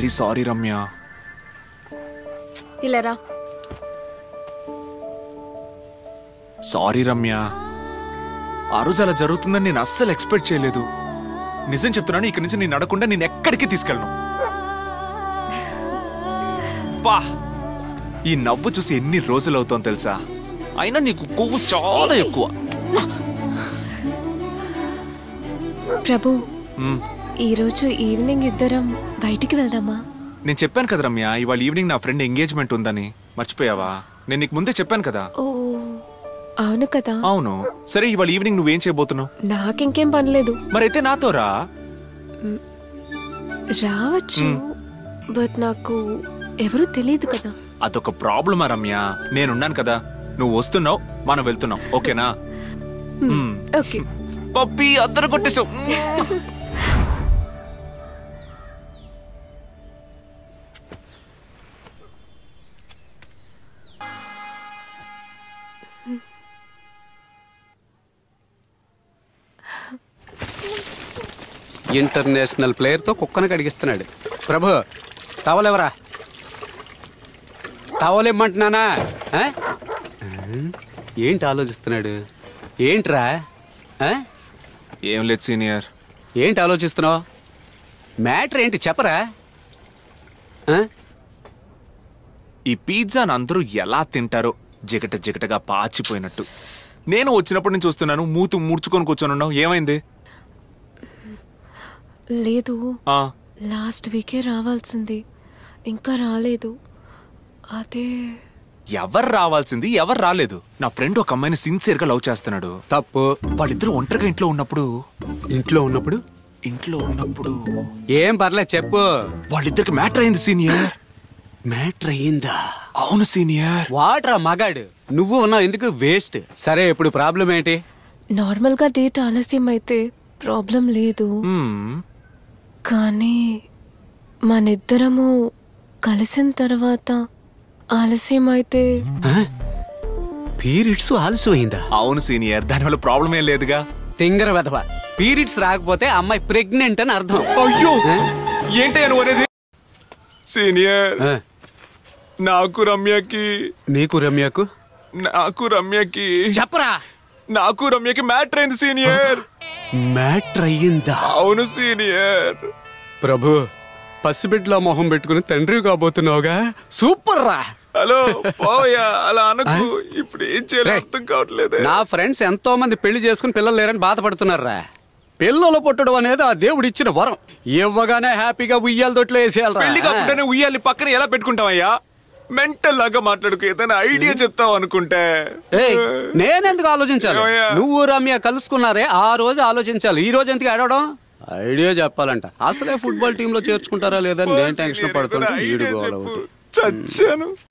Very sorry Ramya ఇలా రా sorry Ramya ఆ రోజు అలా జరుగుతుందని నేను అస్సలు ఎక్స్పెక్ట్ చేయలేదు నిజం చెప్తున్నాను ఇక్కడి నుంచి నేను నడకుండా నేను ఎక్కడికి తీసుకెళ్ళను పా ఈ నవ్వు చూసి ఎన్ని రోజులు అవుతాం తెలుసా అయినా నీకు కొవ్వు చాలా ఎక్కువ ప్రభు మ్, ఈరోజు ఈవినింగ్ ఇద్దరం బయటికి వెళ్దామా నేను చెప్పాను కదా రమ్య ఇవాళ ఈవినింగ్ నా ఫ్రెండ్ ఎంగేజ్మెంట్ ఉందని మర్చిపోయావా నేను నీకు ముందే చెప్పాను కదా ఓ అవును కదా అవును సరే ఇవాళ ఈవినింగ్ నువ్వేం చేయబోతున్నావు నాకింకేం పనిలేదు మరైతే నాతో రా రావచ్చు బట్ నాకు ఎవరు తెలియదు కదా అదొక ప్రాబ్లమా రమ్య నేనున్నాను కదా నువ్వు వస్తున్నావు మనం వెళ్తున్నాం ఓకేనా మ్మ్. ఓకే పప్పి అద్దరు కొట్టేసావు ఇంటర్నేషనల్ ప్లేయర్తో కుక్కను కడిగిస్తున్నాడు ప్రభు టవల్ ఎవరా టవల్ ఇమ్మంటున్నానా ఆ? ఏంటి ఆలోచిస్తున్నాడు ఏంట్రా ఆ? ఏం లేదు సీనియర్ ఏంటి ఆలోచిస్తున్నావు మ్యాటర్ ఏంటి చెప్పరా ఆ? ఈ పిజ్జాని అందరూ ఎలా తింటారో జిగట జిగటగా పాచిపోయినట్టు నేను వచ్చినప్పటి నుంచి చూస్తున్నాను మూతు ముడుచుకొని కూర్చొని ఉన్నావు ఏమైంది లేదు ఆ లాస్ట్ వీకే రావాల్సింది ఇంకా రాలేదు అదే ఎవరు రావాల్సింది ఎవరు రాలేదు నా ఫ్రెండ్ ఒక అమ్మాయిని సిన్సియర్ గా లవ్ చేస్తున్నాడు తప్పు వాళ్ళిద్దరూ ఒంటరిగా ఇంట్లో ఉన్నప్పుడు ఇంట్లో ఉన్నప్పుడు ఇంట్లో ఉన్నప్పుడు ఏం పర్లేదు చెప్పు వాళ్ళిద్దరికి మ్యాటర్ అయింది సీనియర్ మ్యాటర్ అయ్యిందా అవును సీనియర్ వాటరా మగాడు నువ్వు ఉన్నావు ఎందుకు వేస్ట్ సరే ఇప్పుడు ప్రాబ్లం ఏంటి నార్మల్గా డేట్ ఆలస్యం అయితే ప్రాబ్లం లేదు మ్మ్. కానీ మనిద్దరము కలిసిన తర్వాత ఆలస్యం అయితే పీరియడ్స్ ఆలస్యం అయిందా అవును సీనియర్ దానివల్ల ప్రాబ్లం ఏం లేదుగా తింగర వెధవ పీరియడ్స్ రాకపోతే అమ్మాయి ప్రెగ్నెంట్ అని అర్థం అయ్యో ఆ? ఏంటి నువ్వు అనేది సీనియర్ ఆ, నాకు రమ్యకి నీకు రమ్యకు నాకు రమ్యకి చెప్పరా నాకు రమ్యకి మ్యాటర్ అయింది సీనియర్ మ్యాటర్ అయ్యిందా అవును సీనియర్ ప్రభు పసిబిడ్ల మొహం పెట్టుకుని తండ్రి కాబోతున్నావుగా సూపర్ రా హలో పోయా అలా అనకు ఇప్పుడు ఏం చేయాలో రేయ్. అర్థం కావట్లేదు నా ఫ్రెండ్స్ ఎంతో మంది పెళ్లి చేసుకుని పిల్లలు లేరని బాధపడుతున్నారా పిల్లలు పుట్టడం అనేది ఆ దేవుడు ఇచ్చిన వరం ఇవ్వగానే హ్యాపీగా ఉయ్యాల తొట్లో పెళ్లి వేసేయాలి కాకుండానే ఉయ్యాలి పక్కన ఎలా పెట్టుకుంటావయ్యా మెంటల్ లాగా మాట్లాడుకు ఏదైనా ఐడియా చెప్తావు అనుకుంటే నేనెందుకు ఆలోచించాలి ఏమయ్యా? నువ్వు రమ్య కలుసుకున్నారే ఆ రోజు ఆలోచించాలి ఈ రోజు ఎందుకు అడవడం ఐడియా చెప్పాలంట అసలే ఫుట్బాల్ టీమ్ లో చేర్చుకుంటారా లేదని నేను టెన్షన్ పడుతుంటే వీడు గోల ఒకటి. చచ్చాను